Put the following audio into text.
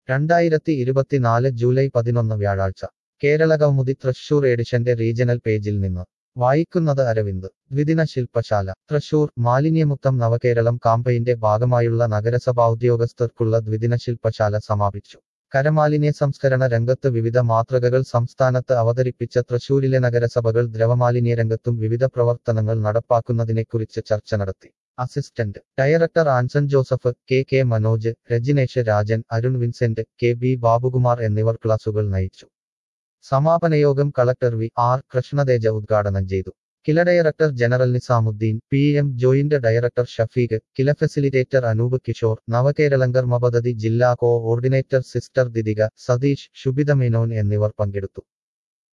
രണ്ടായിരത്തി ഇരുപത്തിനാല് ജൂലൈ പതിനൊന്ന് വ്യാഴാഴ്ച കേരള കൗമുദി തൃശൂർ എഡിഷന്റെ റീജണൽ പേജിൽ നിന്ന് വായിക്കുന്നത് അരവിന്ദ് ദ്വിദിന ശില്പശാല തൃശൂർ മാലിന്യമുക്തം നവകേരളം കാമ്പയിന്റെ ഭാഗമായുള്ള നഗരസഭാ ഉദ്യോഗസ്ഥർക്കുള്ള ദ്വിദിന ശില്പശാല സമാപിച്ചു കരമാലിന്യ സംസ്കരണ രംഗത്ത് വിവിധ മാതൃകകൾ സംസ്ഥാനത്ത് അവതരിപ്പിച്ച തൃശൂരിലെ നഗരസഭകൾ ദ്രവമാലിന്യ രംഗത്തും വിവിധ പ്രവർത്തനങ്ങൾ നടപ്പാക്കുന്നതിനെക്കുറിച്ച് ചർച്ച നടത്തി assistant director Anson Joseph K K Manoj Rajinesh Rajan Arun Vincent K B Babukumar എന്നിവർ ക്ലാസുകൾ നയിച്ചു സമാപനയോഗം കളക്ടർ വി ആർ കൃഷ്ണതേജ ഉദ്ഘാടനം ചെയ്തു Kila director general Nizamuddin P M joint director Shafeeq Kila facilitator Anoop Kishore നവകേരളങ്കർമ്മ പദ്ധതി ജില്ലാ കോഓർഡിനേറ്റർ സിസ്റ്റർ ദിദിക സതീഷ് ശുഭിത മേനോൻ എന്നിവർ പങ്കെടുത്തു